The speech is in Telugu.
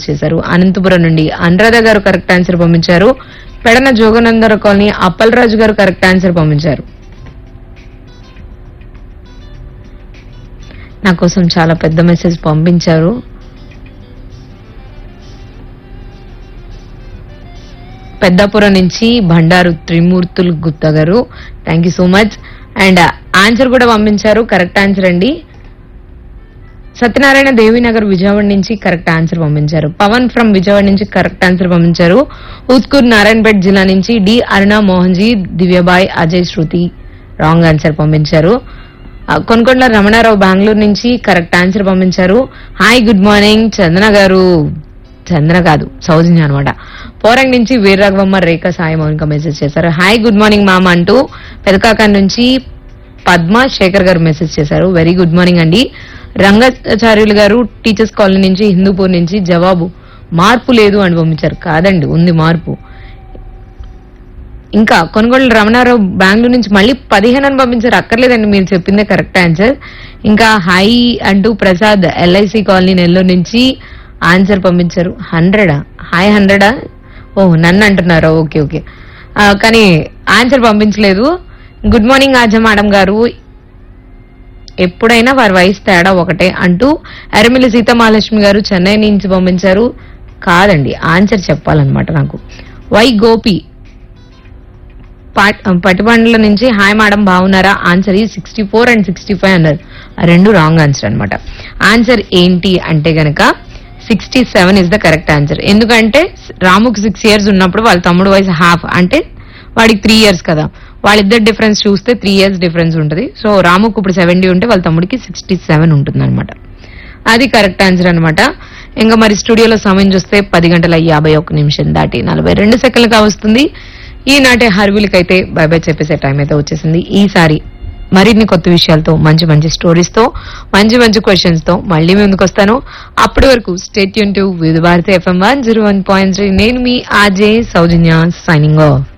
చేశారు అనంతపురం నుండి అనురాధ గారు కరెక్ట్ ఆన్సర్ పంపించారు పెడన జోగనందర కాలనీ అప్పలరాజు గారు కరెక్ట్ ఆన్సర్ పంపించారు నా కోసం చాలా పెద్ద మెసేజ్ పంపించారు పెద్దాపురం నుంచి Bandaru Trimurthulu Gupta garu thank you so much and answer కూడా పంపించారు కరెక్ట్ ఆన్సర్ అండి సత్యనారాయణ దేవినగర్ విజయవాడ నుంచి కరెక్ట్ ఆన్సర్ పంపించారు పవన్ ఫ్రమ్ విజయవాడ నుంచి కరెక్ట్ ఆన్సర్ పంపించారు ఉస్కూర్ నారాయణపేట జిల్లా నుంచి D Aruna Mohan ji Divyabai Ajay Shruti wrong answer పంపించారు ఆ, కొనకొండ రమణారావు బెంగళూరు నుంచి కరెక్ట్ ఆన్సర్ పంపించారు hi good morning Chandana garu Chandra కాదు సౌజన్య అనమాట పోరంగ్ నుంచి వీరరాఘవమ్మ రేఖ సాయి మౌనిక మెసేజ్ చేశారు హాయ్ గుడ్ మార్నింగ్ మామ అంటూ పెదకాక నుంచి పద్మ శేఖర్ గారు మెసేజ్ చేశారు వెరీ గుడ్ మార్నింగ్ అండి రంగాచార్యులు గారు టీచర్స్ కాలనీ నుంచి హిందూపూర్ నుంచి జవాబు మార్పు లేదు అని పంపించారు కాదండి ఉంది మార్పు ఇంకా కొనుగోలు రమణారావు బెంగళూరు నుంచి మళ్ళీ పదిహేను అని పంపించారు అక్కర్లేదండి మీరు చెప్పిందే కరెక్ట్ ఆన్సర్ ఇంకా హై అంటూ ప్రసాద్ ఎల్ఐసి కాలనీ నెల్లూరు నుంచి ఆన్సర్ పంపించారు హండ్రెడా హాయ్ హండ్రెడా ఓ నన్ను అంటున్నారా ఓకే ఓకే ఆ, కానీ ఆన్సర్ పంపించలేదు గుడ్ మార్నింగ్ ఆజ మేడం గారు ఎప్పుడైనా వారి వయసు తేడా ఒకటే అంటూ అరమిలి సీతమహాలక్ష్మి గారు చెన్నై నుంచి పంపించారు కాదండి ఆన్సర్ చెప్పాలన్నమాట నాకు వై గోపి పాట్- పటిబండ్ల నుంచి హాయ్ మేడం బాగున్నారా ఆన్సర్ ఈ sixty four and sixty five అన్నారు ఆ రెండు రాంగ్ ఆన్సర్ అన్నమాట ఆన్సర్ ఏంటి అంటే గనక sixty seven is the correct answer ఎందుకంటే రాముకు సిక్స్ ఇయర్స్ ఉన్నప్పుడు వాళ్ళ తమ్ముడు వయసు హాఫ్ అంటే వాడికి త్రీ ఇయర్స్ కదా వాళ్ళిద్దరు డిఫరెన్స్ చూస్తే త్రీ ఇయర్స్ డిఫరెన్స్ ఉంటుంది సో రాముకు ఇప్పుడు సెవెంటీ ఉంటే వాళ్ళ తమ్ముడికి సిక్స్టీ సెవెన్ ఉంటుంది అది కరెక్ట్ ఆన్సర్ అన్నమాట ఇంకా మరి స్టూడియోలో సమయం చూస్తే పది గంటల యాభై ఒక్క నిమిషం దాటి నలభై రెండు సెకండ్లుగా వస్తుంది ఈనాటి హర్విలకైతే బై బై చెప్పేసే టైం అయితే వచ్చేసింది ఈసారి మరిన్ని కొత్త విషయాలతో మంచి మంచి స్టోరీస్ తో మంచి మంచి క్వశ్చన్స్ తో మళ్ళీ మీ ముందుకు వస్తాను అప్పటి వరకు స్టేట్ యూన్ to Vividh Bharati FM one zero one point three నేను మీ ఆజే సౌజన్య సైనింగ్ ఆఫ్